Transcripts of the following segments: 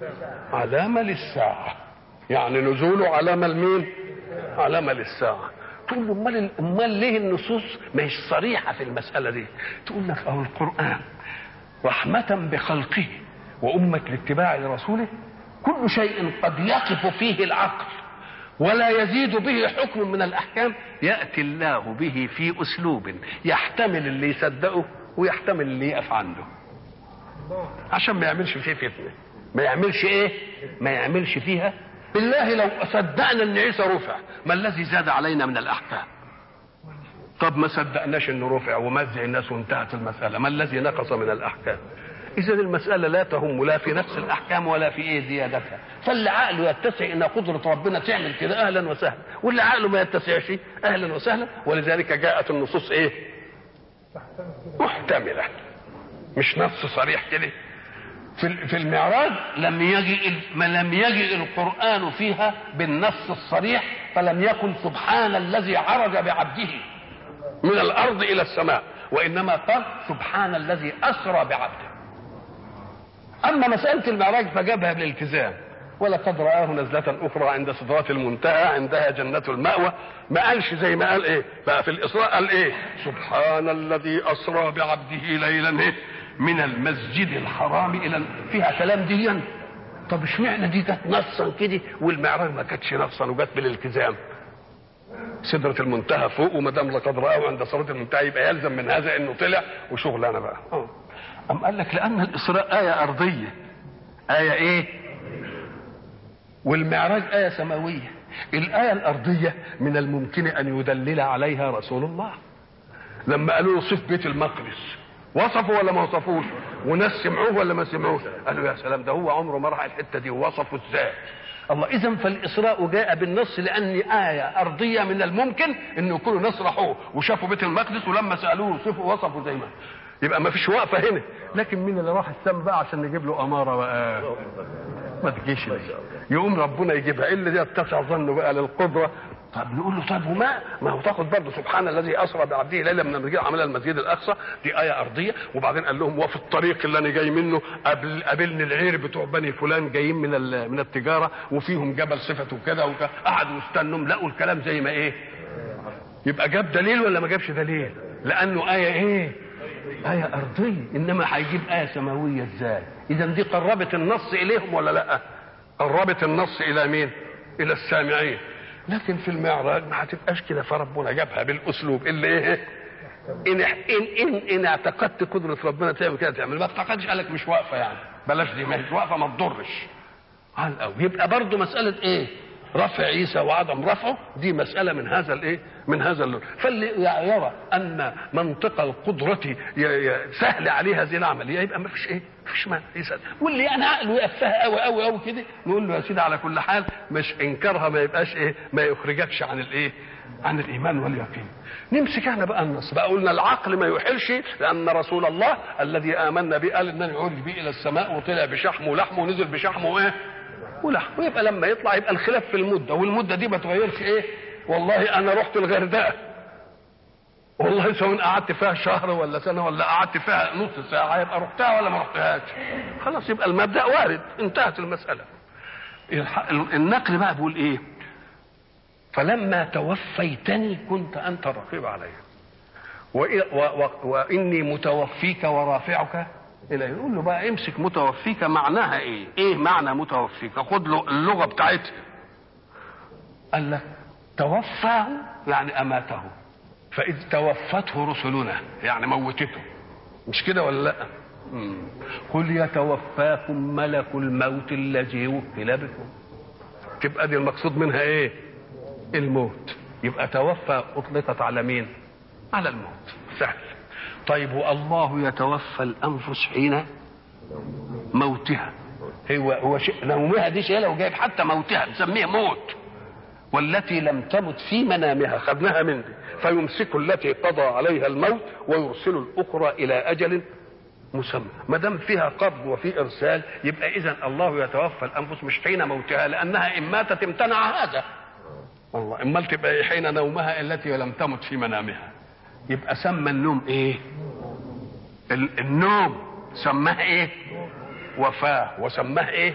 علامة للساعة يعني نزوله علامة لمين علامة للساعة تقول له امال امال ليه النصوص ما هيش صريحة في المسألة دي تقول لك أو القرآن رحمة بخلقه وأمة الاتباع لرسوله كل شيء قد يقف فيه العقل ولا يزيد به حكم من الأحكام يأتي الله به في أسلوب يحتمل اللي يصدقه ويحتمل اللي يقف عنده عشان ما يعملش فيه فتنة ما يعملش ايه ما يعملش فيها بالله لو صدقنا ان عيسى رفع ما الذي زاد علينا من الاحكام طب ما صدقناش انه رفع ومزع الناس وانتهت المساله ما الذي نقص من الاحكام اذا المساله لا تهم لا في نفس الاحكام ولا في ايه زيادتها فاللي عقله يتسع ان قدره ربنا تعمل كده اهلا وسهلا واللي عقله ما يتسعش اهلا وسهلا ولذلك جاءت النصوص ايه محتمله مش نص صريح كده في في المعراج لم يجي ما لم يجي القران فيها بالنص الصريح فلم يقل سبحان الذي عرج بعبده من الارض الى السماء وانما قال سبحان الذي اسرى بعبده اما مساله المعراج فجابها بالالتزام ولقد رآه نزلة أخرى عند سدرات المنتهى عندها جنة المأوى ما قالش زي ما قال إيه بقى في الإسراء قال إيه سبحان الذي أسرى بعبده ليلا إيه من المسجد الحرام إلى فيها كلام دي طب اشمعنى دي كانت نصا كده والمعراج ما كانتش نصا وجت بالالتزام سدرة المنتهى فوق وما دام لقد رآه عند سدرة المنتهى يبقى يلزم من هذا انه طلع وشغل انا بقى اه أم قال لك لأن الإسراء آية أرضية آية إيه؟ والمعراج آية سماوية الآية الأرضية من الممكن أن يدلل عليها رسول الله لما قالوا له صف بيت المقدس وصفوا ولا ما وصفوش وناس سمعوه ولا ما سمعوش قالوا يا سلام ده هو عمره ما راح الحته دي ووصفه ازاي الله اذا فالاسراء جاء بالنص لان ايه ارضيه من الممكن انه يكونوا ناس راحوه وشافوا بيت المقدس ولما سالوه وصفوا وصفوا زي ما يبقى ما فيش وقفه هنا لكن مين اللي راح السم بقى عشان نجيب له اماره بقى ما تجيش دي يقوم ربنا يجيبها الا دي اتسع ظنه بقى للقدره طب نقول له طب وما ما هو تاخد برضه سبحان الذي اسرى بعبده ليله من المسجد عمل المسجد الاقصى دي ايه ارضيه وبعدين قال لهم وفي الطريق اللي انا جاي منه قابل قابلني العير بتوع بني فلان جايين من من التجاره وفيهم جبل صفته كذا وكذا قعدوا يستنوا لقوا الكلام زي ما ايه يبقى جاب دليل ولا ما جابش دليل لانه ايه ايه آية أرضية إنما هيجيب آية سماوية إزاي؟ إذا دي قربت النص إليهم ولا لأ؟ قربت النص إلى مين؟ إلى السامعين. لكن في المعراج ما هتبقاش كده فربنا جابها بالأسلوب اللي إيه؟ إن إن إن, إن اعتقدت قدرة ربنا تعمل كده تعمل ما اعتقدش قالك مش واقفة يعني بلاش دي ما هيش واقفة ما تضرش. على الأول يبقى برضه مسألة إيه؟ رفع عيسى وعدم رفعه دي مسألة من هذا الايه؟ من هذا اللون، فاللي يرى أن منطق القدرة سهل عليه هذه العملية يبقى ما فيش ايه؟ ما فيش مانع يسأل، واللي يعني عقله يقفها قوي قوي قوي كده نقول له يا سيدي على كل حال مش انكارها ما يبقاش ايه؟ ما يخرجكش عن الايه؟ عن الايمان واليقين. نمسك احنا بقى النص بقى قلنا العقل ما يحلش لان رسول الله الذي امنا به قال انني عرج به الى السماء وطلع بشحمه ولحمه ونزل بشحمه ايه؟ ولحم ويبقى لما يطلع يبقى الخلاف في المده والمده دي ما تغيرش ايه والله انا رحت الغردقه والله سواء قعدت فيها شهر ولا سنه ولا قعدت فيها نص ساعه يبقى رحتها ولا ما رحتهاش خلاص يبقى المبدا وارد انتهت المساله النقل بقى بيقول ايه فلما توفيتني كنت انت الرقيب علي واني متوفيك ورافعك الى يقول له بقى امسك متوفيك معناها ايه؟ ايه معنى متوفيك؟ خد له اللغه بتاعتها. قال لك توفاه يعني اماته. فاذ توفته رسلنا يعني موتته. مش كده ولا لا؟ مم. قل يتوفاكم ملك الموت الذي وكل بكم. تبقى دي المقصود منها ايه؟ الموت. يبقى توفى اطلقت على مين؟ على الموت. سهل. طيب والله يتوفى الانفس حين موتها هو هو شيء نومها دي شيء لو جايب حتى موتها نسميه موت والتي لم تمت في منامها خدناها من دي فيمسك التي قضى عليها الموت ويرسل الاخرى الى اجل مسمى ما دام فيها قبض وفي ارسال يبقى اذا الله يتوفى الانفس مش حين موتها لانها ان ماتت امتنع هذا والله امال تبقى حين نومها التي لم تمت في منامها يبقى سمى النوم ايه النوم سماه ايه وفاه وسماه ايه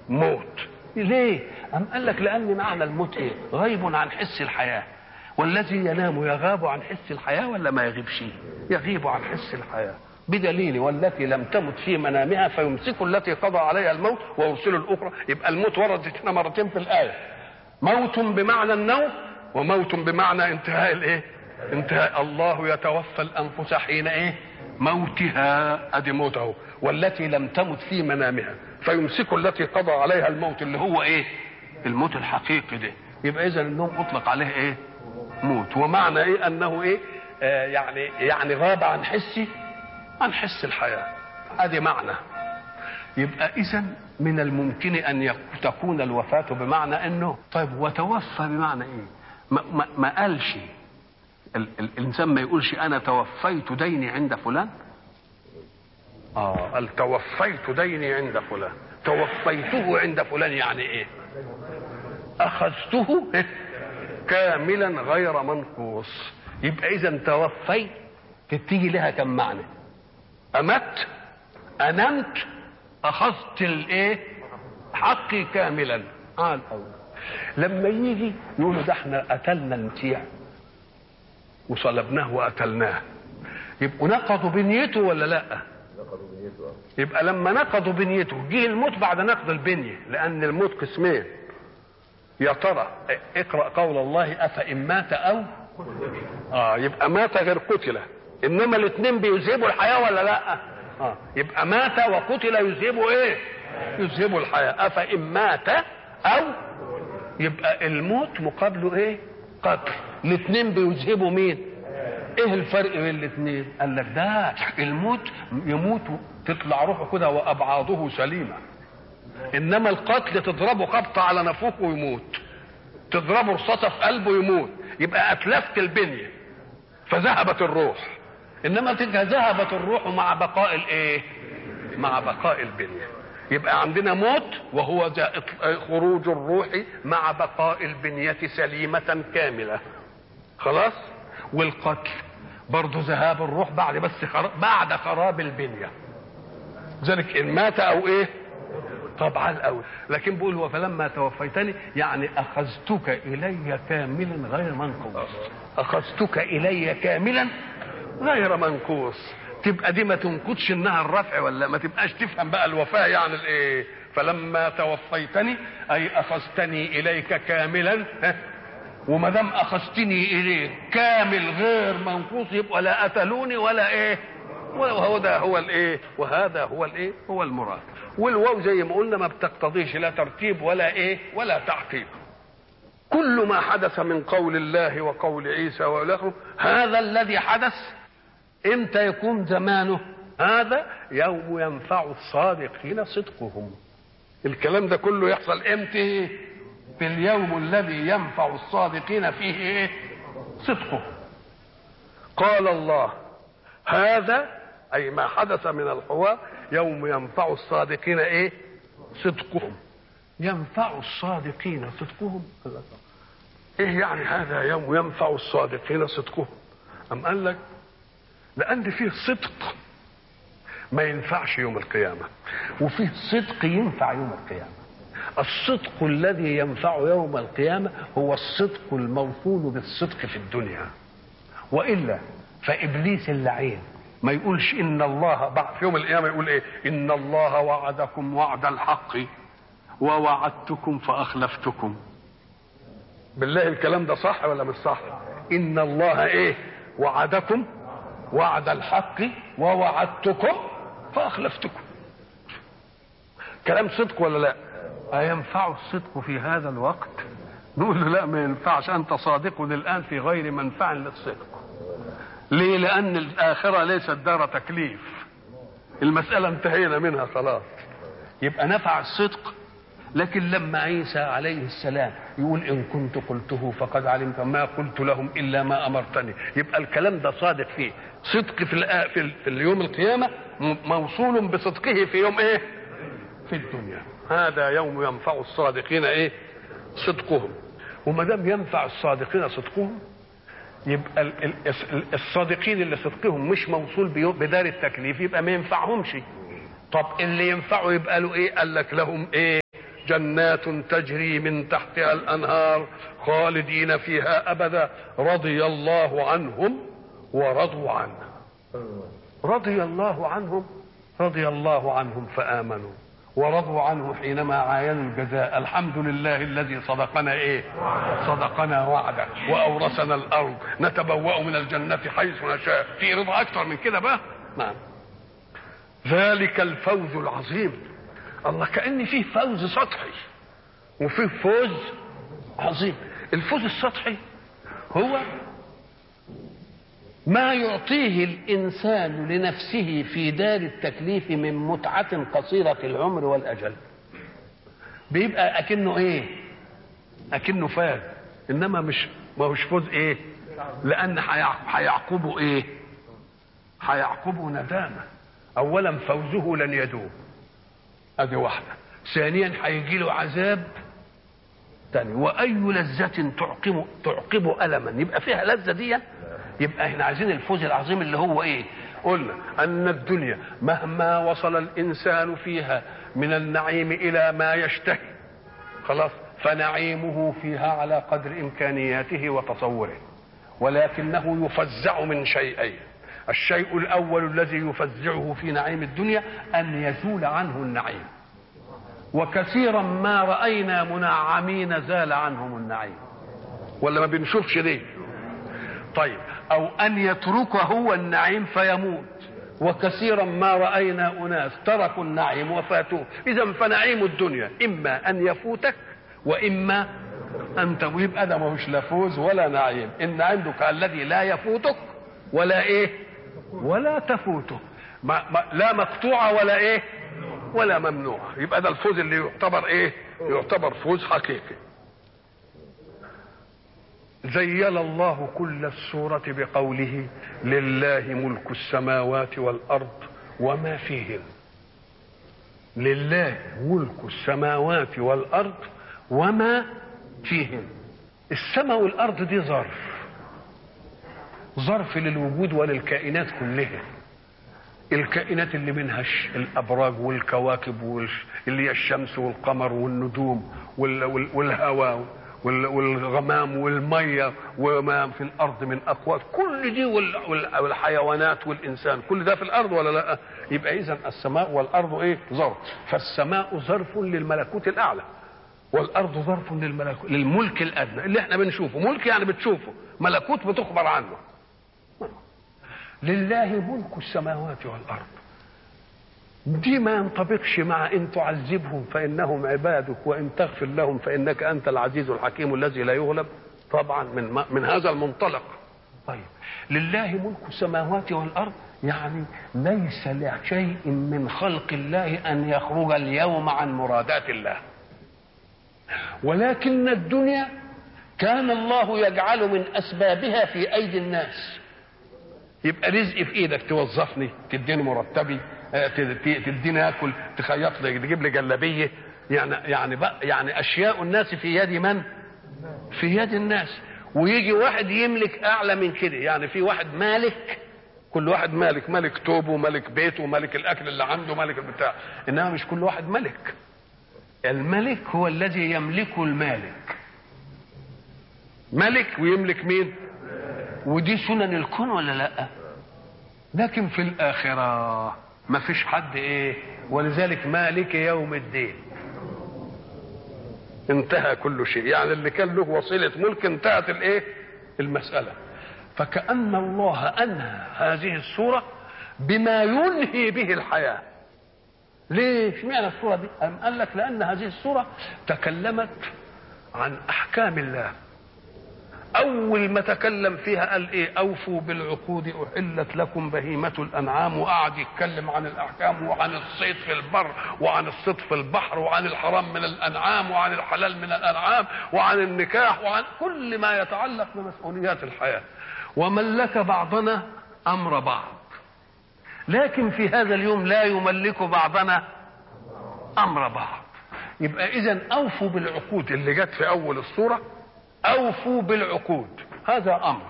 موت ليه أم قال لك لأن معنى الموت إيه غيب عن حس الحياة والذي ينام يغاب عن حس الحياة ولا ما يغيبش يغيب عن حس الحياة بدليل والتي لم تمت في منامها فيمسك التي قضى عليها الموت ويرسل الأخرى يبقى الموت وردت هنا مرتين في الآية موت بمعنى النوم وموت بمعنى انتهاء الايه انتهاء الله يتوفى الانفس حين ايه موتها ادي موته والتي لم تمت في منامها فيمسك التي قضى عليها الموت اللي هو ايه الموت الحقيقي ده يبقى اذا النوم اطلق عليه ايه موت ومعنى ايه انه ايه آه يعني يعني غاب عن حسي عن حس الحياه ادي معنى يبقى اذا من الممكن ان تكون الوفاه بمعنى انه طيب وتوفى بمعنى ايه ما, ما, ما قالش ال ال الانسان ما يقولش انا توفيت ديني عند فلان اه قال توفيت ديني عند فلان توفيته عند فلان يعني ايه اخذته كاملا غير منقوص يبقى اذا توفيت تيجي لها كم معنى امت انمت اخذت الايه حقي كاملا قال الاول لما يجي يقولوا ده احنا قتلنا المتيع وصلبناه وقتلناه يبقوا نقضوا بنيته ولا لا يبقى لما نقضوا بنيته جه الموت بعد نقض البنية لأن الموت قسمين يا ترى اقرأ قول الله أفإن مات أو آه يبقى مات غير قتل إنما الاثنين بيذهبوا الحياة ولا لا آه يبقى مات وقتل يذهبوا إيه يذهبوا الحياة أفإن مات أو يبقى الموت مقابله ايه قتل الاثنين بيذهبوا مين ايه الفرق بين الاثنين قال لك ده الموت يموت تطلع روحه كده وابعاضه سليمه انما القتل تضربه خبطه على نافوخه ويموت تضربه رصاصه في قلبه يموت يبقى اتلفت البنيه فذهبت الروح انما تبقى ذهبت الروح مع بقاء الايه مع بقاء البنيه يبقى عندنا موت وهو خروج الروح مع بقاء البنية سليمة كاملة خلاص والقتل برضه ذهاب الروح بعد بس خراب بعد خراب البنية ذلك إن مات أو إيه طبعا الأول لكن بيقول وفلما توفيتني يعني أخذتك إلي كاملا غير منقوص أخذتك إلي كاملا غير منقوص تبقى دي ما تنقضش انها الرفع ولا ما تبقاش تفهم بقى الوفاء يعني الايه فلما توفيتني اي اخذتني اليك كاملا وما دام اخذتني اليك كامل غير منقوص يبقى لا قتلوني ولا ايه وهو ده هو الايه وهذا هو الايه هو المراد والواو زي ما قلنا ما بتقتضيش لا ترتيب ولا ايه ولا تعقيب كل ما حدث من قول الله وقول عيسى والاخر هذا الذي حدث امتى يكون زمانه هذا يوم ينفع الصادقين صدقهم الكلام ده كله يحصل امتى في اليوم الذي ينفع الصادقين فيه ايه صدقهم قال الله هذا اي ما حدث من الحوار يوم ينفع الصادقين ايه صدقهم ينفع الصادقين صدقهم ايه يعني هذا يوم ينفع الصادقين صدقهم ام قال لك لان فيه صدق ما ينفعش يوم القيامه وفيه صدق ينفع يوم القيامه الصدق الذي ينفع يوم القيامه هو الصدق الموصول بالصدق في الدنيا والا فابليس اللعين ما يقولش ان الله بعد في يوم القيامه يقول ايه ان الله وعدكم وعد الحق ووعدتكم فاخلفتكم بالله الكلام ده صح ولا مش صح ان الله ايه وعدكم وعد الحق ووعدتكم فاخلفتكم كلام صدق ولا لا أينفع الصدق في هذا الوقت نقول له لا ما ينفعش أنت صادق الآن في غير منفع للصدق ليه لأن الآخرة ليست دار تكليف المسألة انتهينا منها خلاص يبقى نفع الصدق لكن لما عيسى عليه السلام يقول ان كنت قلته فقد علمت ما قلت لهم الا ما امرتني يبقى الكلام ده صادق فيه صدق في, في, في اليوم القيامه موصول بصدقه في يوم ايه في الدنيا هذا يوم ينفع الصادقين ايه صدقهم وما دام ينفع الصادقين صدقهم يبقى الصادقين اللي صدقهم مش موصول بدار التكليف يبقى ما ينفعهمش طب اللي ينفعه يبقى له ايه قال لك لهم ايه جنات تجري من تحتها الانهار خالدين فيها ابدا رضي الله عنهم ورضوا عنه رضي الله عنهم رضي الله عنهم فامنوا ورضوا عنه حينما عاينوا الجزاء الحمد لله الذي صدقنا ايه صدقنا وعده واورثنا الارض نتبوأ من الجنة حيث نشاء في رضا اكثر من كده بقى نعم ذلك الفوز العظيم الله كأن فيه فوز سطحي وفيه فوز عظيم الفوز السطحي هو ما يعطيه الانسان لنفسه في دار التكليف من متعه قصيره العمر والاجل بيبقى اكنه ايه اكنه فاز انما مش ما هوش فوز ايه لان هيعقبه ايه هيعقبه ندامه اولا فوزه لن يدوم ادي واحده ثانيا هيجي له عذاب تاني واي لذه تعقب تعقب الما يبقى فيها لذه دي يبقى احنا عايزين الفوز العظيم اللي هو ايه قلنا ان الدنيا مهما وصل الانسان فيها من النعيم الى ما يشتهي خلاص فنعيمه فيها على قدر امكانياته وتصوره ولكنه يفزع من شيئين الشيء الاول الذي يفزعه في نعيم الدنيا ان يزول عنه النعيم وكثيرا ما راينا منعمين زال عنهم النعيم ولا ما بنشوفش ليه طيب او ان يترك هو النعيم فيموت وكثيرا ما راينا اناس تركوا النعيم وفاتوه اذا فنعيم الدنيا اما ان يفوتك واما ان يبقى ده ماهوش لا فوز ولا نعيم ان عندك الذي لا يفوتك ولا ايه ولا تفوته ما ما لا مقطوعه ولا ايه ولا ممنوعه يبقى ده الفوز اللي يعتبر ايه يعتبر فوز حقيقي زين الله كل السورة بقوله لله ملك السماوات والأرض وما فيهن لله ملك السماوات والأرض وما فيهن السماء والأرض دي ظرف ظرف للوجود وللكائنات كلها الكائنات اللي منها الابراج والكواكب اللي هي الشمس والقمر والنجوم والهواء والغمام والميه وما في الارض من اقوات كل دي والحيوانات والانسان كل ده في الارض ولا لا يبقى اذا السماء والارض ايه ظرف فالسماء ظرف للملكوت الاعلى والارض ظرف للملكوت للملك الادنى اللي احنا بنشوفه ملك يعني بتشوفه ملكوت بتخبر عنه لله ملك السماوات والارض دي ما ينطبقش مع ان تعذبهم فانهم عبادك وان تغفر لهم فانك انت العزيز الحكيم الذي لا يغلب طبعا من من هذا المنطلق طيب لله ملك السماوات والارض يعني ليس لشيء من خلق الله ان يخرج اليوم عن مرادات الله ولكن الدنيا كان الله يجعل من اسبابها في ايدي الناس يبقى رزق في ايدك توظفني تديني مرتبي تديني اكل تخيط لي تجيب لي جلابيه يعني يعني بقى يعني اشياء الناس في يد من؟ في يد الناس ويجي واحد يملك اعلى من كده يعني في واحد مالك كل واحد مالك ملك توبه ملك بيته ملك الاكل اللي عنده ملك البتاع انما مش كل واحد ملك الملك هو الذي يملك المالك ملك ويملك مين ودي سنن الكون ولا لا لكن في الاخره ما فيش حد ايه ولذلك مالك يوم الدين انتهى كل شيء يعني اللي كان له وسيله ملك انتهت الايه المساله فكأن الله أنهى هذه السورة بما ينهي به الحياة ليه اشمعنى السورة دي أم قال لك لأن هذه السورة تكلمت عن أحكام الله أول ما تكلم فيها قال إيه أوفوا بالعقود أحلت لكم بهيمة الأنعام وقعد يتكلم عن الأحكام وعن الصيد في البر وعن الصيد في البحر وعن الحرام من الأنعام وعن الحلال من الأنعام وعن النكاح وعن كل ما يتعلق بمسؤوليات الحياة وملك بعضنا أمر بعض لكن في هذا اليوم لا يملك بعضنا أمر بعض يبقى إذا أوفوا بالعقود اللي جت في أول السورة أوفوا بالعقود هذا أمر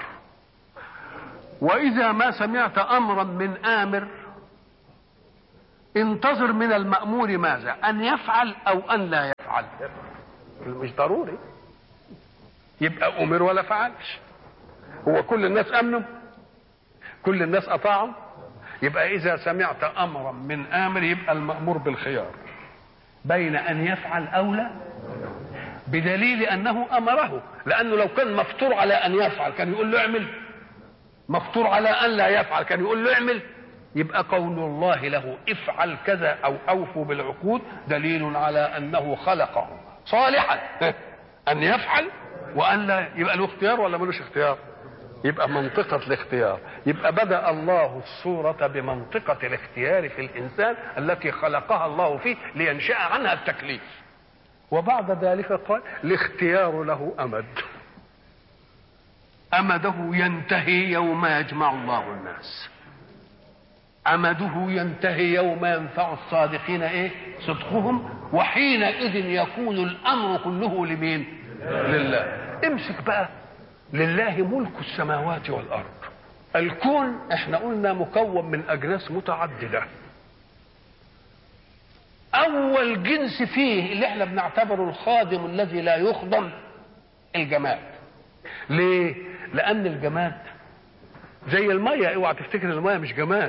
وإذا ما سمعت أمرا من آمر انتظر من المأمور ماذا أن يفعل أو أن لا يفعل افعل مش ضروري يبقى امر ولا فعلش هو كل الناس امنوا كل الناس اطاعوا يبقى اذا سمعت امرا من امر يبقى المامور بالخيار بين ان يفعل او لا بدليل انه امره لانه لو كان مفطور على ان يفعل كان يقول له اعمل مفطور على ان لا يفعل كان يقول له اعمل يبقى قول الله له افعل كذا او اوفوا بالعقود دليل على انه خلقه صالحا ان يفعل وان لا يبقى له اختيار ولا ملوش اختيار يبقى منطقة الاختيار يبقى بدأ الله الصورة بمنطقة الاختيار في الإنسان التي خلقها الله فيه لينشأ عنها التكليف وبعد ذلك قال الاختيار له أمد أمده ينتهي يوم يجمع الله الناس أمده ينتهي يوم ينفع الصادقين إيه صدقهم وحينئذ يكون الأمر كله لمين لله امسك بقى لله ملك السماوات والارض الكون احنا قلنا مكون من اجناس متعدده اول جنس فيه اللي احنا بنعتبره الخادم الذي لا يخدم الجماد ليه لان الجماد زي الميه اوعى تفتكر الميه مش جماد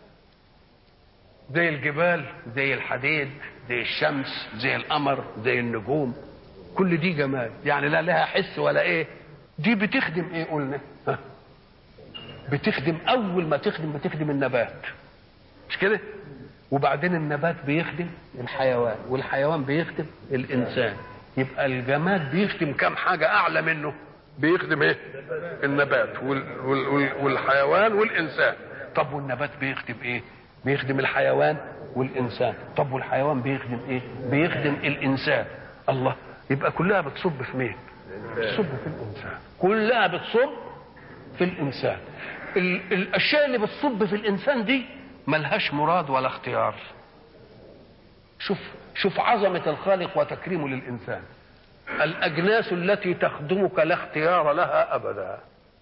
زي الجبال زي الحديد زي الشمس زي القمر زي النجوم كل دي جماد يعني لا لها حس ولا ايه دي بتخدم ايه قلنا ها؟ بتخدم اول ما تخدم بتخدم النبات مش كده وبعدين النبات بيخدم الحيوان والحيوان بيخدم الانسان يبقى الجماد بيخدم كم حاجه اعلى منه بيخدم ايه النبات وال وال وال والحيوان والانسان طب والنبات بيخدم ايه بيخدم الحيوان والانسان طب والحيوان بيخدم ايه بيخدم الانسان الله يبقى كلها بتصب في مين بتصب في الانسان كلها بتصب في الانسان ال- الاشياء اللي بتصب في الانسان دي ملهاش مراد ولا اختيار شوف شوف عظمة الخالق وتكريمه للإنسان الأجناس التي تخدمك لا اختيار لها أبدا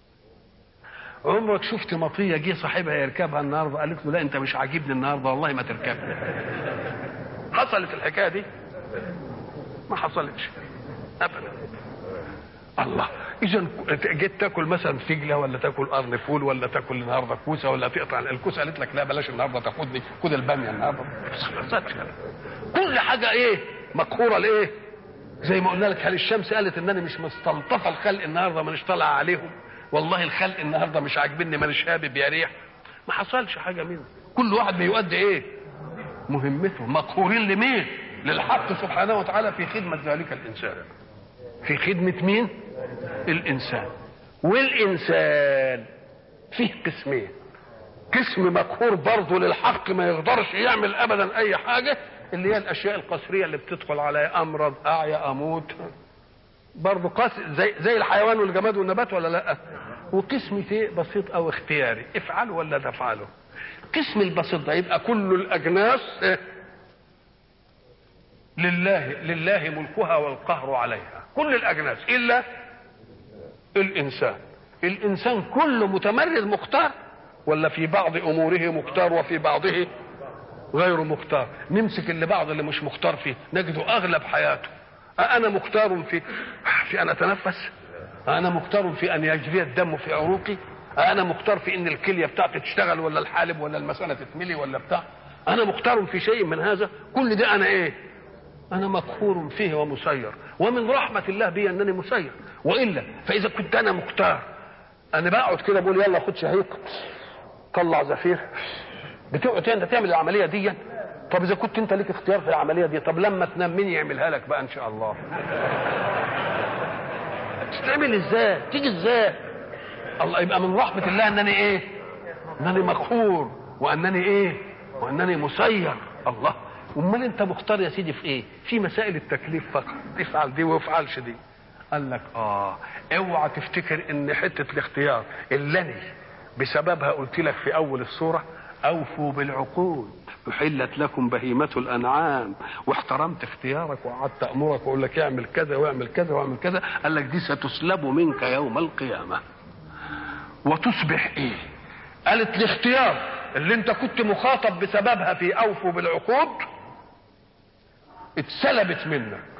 عمرك شفت مطية جه صاحبها يركبها النهارده قالت له لا أنت مش عاجبني النهارده والله ما تركبني حصلت الحكاية دي ما حصلتش أبدا الله اذا جيت تاكل مثلا فجله ولا تاكل قرن فول ولا تاكل النهارده كوسه ولا تقطع الكوسه قالت لك لا بلاش النهارده تاخدني خد الباميه النهارده كل حاجه ايه مقهوره لايه زي ما قلنا لك هل الشمس قالت ان انا مش مستلطفه الخلق النهارده مانيش طالعه عليهم والله الخلق النهارده مش عاجبني مانيش هابب يا ريح ما حصلش حاجه منه كل واحد بيؤدي ايه مهمته مقهورين لمين للحق سبحانه وتعالى في خدمه ذلك الانسان في خدمه مين الانسان والانسان فيه قسمين قسم مقهور برضه للحق ما يقدرش يعمل ابدا اي حاجه اللي هي الاشياء القسريه اللي بتدخل على امرض اعيا اموت برضه قاس زي زي الحيوان والجماد والنبات ولا لا وقسم شيء بسيط او اختياري افعله ولا تفعله القسم البسيط ده يبقى كل الاجناس إيه؟ لله لله ملكها والقهر عليها كل الاجناس الا الانسان الانسان كله متمرد مختار ولا في بعض اموره مختار وفي بعضه غير مختار نمسك اللي بعض اللي مش مختار فيه نجده اغلب حياته أأنا مختار في في ان اتنفس أأنا مختار في ان يجري الدم في عروقي أأنا مختار في ان الكليه بتاعتي تشتغل ولا الحالب ولا المثانه تتملي ولا بتاع انا مختار في شيء من هذا كل ده انا ايه انا مقهور فيه ومسير ومن رحمه الله بي انني مسير والا فاذا كنت انا مختار انا بقعد كده بقول يلا خد شهيق طلع زفير بتقعد انت تعمل العمليه دي طب اذا كنت انت ليك اختيار في العمليه دي طب لما تنام مين يعملها لك بقى ان شاء الله تتعمل ازاي تيجي ازاي الله يبقى من رحمه الله انني ايه انني مقهور وانني ايه وانني مسير الله امال انت مختار يا سيدي في ايه في مسائل التكليف فقط افعل دي وافعلش دي قال لك اه اوعى تفتكر ان حته الاختيار اللي انا بسببها قلت لك في اول السوره اوفوا بالعقود احلت لكم بهيمه الانعام واحترمت اختيارك وقعدت امرك واقول لك اعمل كذا واعمل كذا واعمل كذا قال لك دي ستسلب منك يوم القيامه وتصبح ايه قالت الاختيار اللي انت كنت مخاطب بسببها في اوفوا بالعقود اتسلبت منك